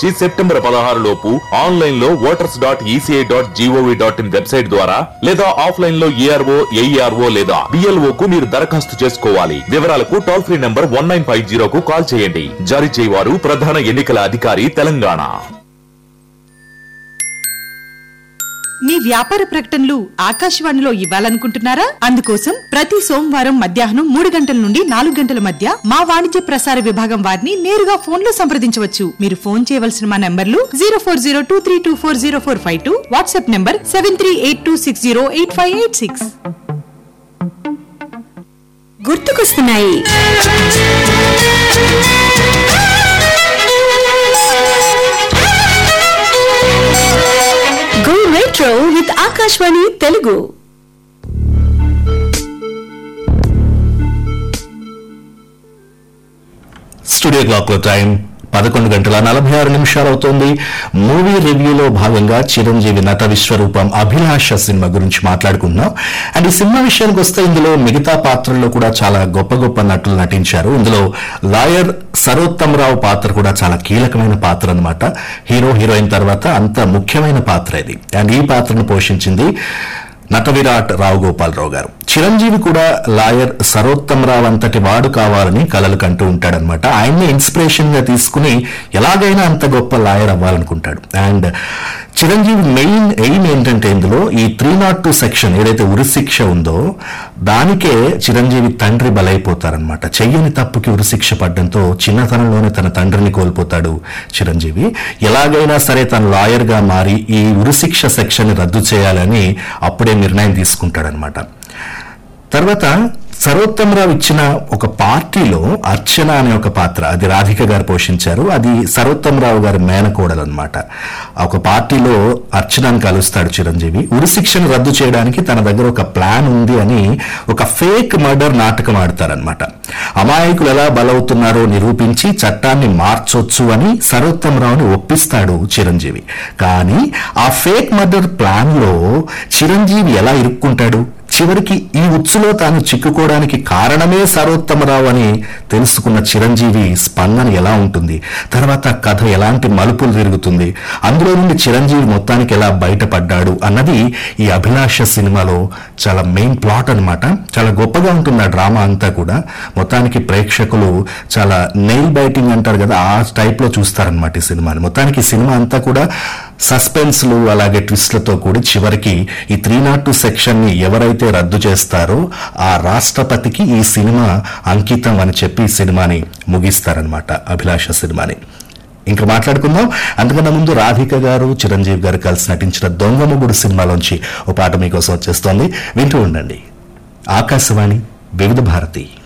నుంచి సెప్టెంబర్ పదహారు లోపు ఆన్లైన్ లో voters dot ECI dot GOV dot in website ద్వారా లేదా ఆఫ్లైన్ లో ఏఆర్ఓ ఏఈఆర్ఓ లేదా బిఎల్ఓ కు మీరు దరఖాస్తు చేసుకోవాలి వివరాలకు toll free number one nine five జీరోకు కాల్ చేయండి జారీ చేయవారు ప్రధాన ఎన్నికల అధికారి తెలంగాణ మీ వ్యాపార ప్రకటనలు ఆకాశవాణిలో ఇవ్వాలనుకుంటున్నారా అందుకోసం ప్రతి సోమవారం మధ్యాహ్నం మూడు గంటల నుండి నాలుగు గంటల మధ్య మా వాణిజ్య ప్రసార విభాగం వారిని నేరుగా ఫోన్ లో సంప్రదించవచ్చు మీరు ఫోన్ చేయవలసిన మా నంబర్లు zero four zero two three two four zero four five two WhatsApp number seven three eight two six zero eight five eight six గుర్తుకొస్తున్నాయి go retro with Akashvani Telugu studio clock లో టైం పదకొండు గంటల నలభై ఆరు నిమిషాలు అవుతోంది మూవీ రివ్యూలో భాగంగా చిరంజీవి నట విశ్వరూపం అభిలాష సినిమా గురించి మాట్లాడుకుంటున్నాం అండ్ ఈ సినిమా విషయానికి వస్తే ఇందులో మిగతా పాత్రల్లో కూడా చాలా గొప్ప గొప్ప నటులు నటించారు ఇందులో లాయర్ సరోత్తమరావు పాత్ర కూడా చాలా కీలకమైన పాత్ర అన్నమాట హీరో హీరోయిన్ తర్వాత అంత ముఖ్యమైన పాత్ర ఇది అండ్ ఈ పాత్రను పోషించింది నట విరాట్ రావు గోపాలరావు గారు చిరంజీవి కూడా లాయర్ సరోత్తమరావు అంతటి వాడు కావాలని కలలు కంటూ ఉంటాడనమాట ఆయన్ని ఇన్స్పిరేషన్ గా తీసుకుని ఎలాగైనా అంత గొప్ప లాయర్ అవ్వాలనుకుంటాడు అండ్ చిరంజీవి మెయిన్ ఎయిమ్ ఏంటంటే ఇందులో ఈ త్రీ నాట్ టూ సెక్షన్ ఏదైతే ఉరిశిక్ష ఉందో దానికే చిరంజీవి తండ్రి బలైపోతారనమాట చెయ్యని తప్పుకి ఉరిశిక్ష పడడంతో చిన్నతనంలోనే తన తండ్రిని కోల్పోతాడు చిరంజీవి ఎలాగైనా సరే తను లాయర్ గా మారి ఈ ఉరిశిక్ష సెక్షన్ రద్దు చేయాలని అప్పుడే నిర్ణయం తీసుకుంటాడనమాట తర్వాత సరోత్తమరావు ఇచ్చిన ఒక పార్టీలో అర్చన అనే ఒక పాత్ర అది రాధిక గారు పోషించారు అది సరోత్తమరావు గారి మేనకోడలు అనమాట ఒక పార్టీలో అర్చనని కలుస్తాడు చిరంజీవి ఉరిశిక్షను రద్దు చేయడానికి తన దగ్గర ఒక ప్లాన్ ఉంది అని ఒక ఫేక్ మర్డర్ నాటకం ఆడతారనమాట అమాయకులు ఎలా బలవుతున్నారో నిరూపించి చట్టాన్ని మార్చొచ్చు అని సరోత్తమరావుని ఒప్పిస్తాడు చిరంజీవి కానీ ఆ ఫేక్ మర్డర్ ప్లాన్ లో చిరంజీవి ఎలా ఇరుక్కుంటాడు చివరికి ఈ ఉచ్చులో తాను చిక్కుకోవడానికి కారణమే సరోత్తమరావు అని తెలుసుకున్న చిరంజీవి స్పందన ఎలా ఉంటుంది తర్వాత కథ ఎలాంటి మలుపులు తిరుగుతుంది అందులో నుండి చిరంజీవి మొత్తానికి ఎలా బయటపడ్డాడు అన్నది ఈ అభిలాష సినిమాలో చాలా మెయిన్ ప్లాట్ అన్నమాట చాలా గొప్పగా ఉంటుంది ఆ డ్రామా అంతా కూడా మొత్తానికి ప్రేక్షకులు చాలా నెయిల్ బైటింగ్ అంటారు కదా ఆ టైప్ లో చూస్తారనమాట ఈ సినిమాని మొత్తానికి ఈ సినిమా అంతా కూడా సస్పెన్స్లు అలాగే ట్విస్ట్లతో కూడి చివరికి ఈ త్రీ నాట్ టూ సెక్షన్ ని ఎవరైతే రద్దు చేస్తారో ఆ రాష్ట్రపతికి ఈ సినిమా అంకితం అని చెప్పి ఈ సినిమాని ముగిస్తారనమాట అభిలాష సినిమాని ఇంకా మాట్లాడుకుందాం అంతకన్నా ముందు రాధిక గారు చిరంజీవి గారు కలిసి నటించిన దొంగ మొగుడు సినిమాలోంచి ఓ పాట మీకోసం వచ్చేస్తోంది వింటూ ఉండండి ఆకాశవాణి వివిధ భారతి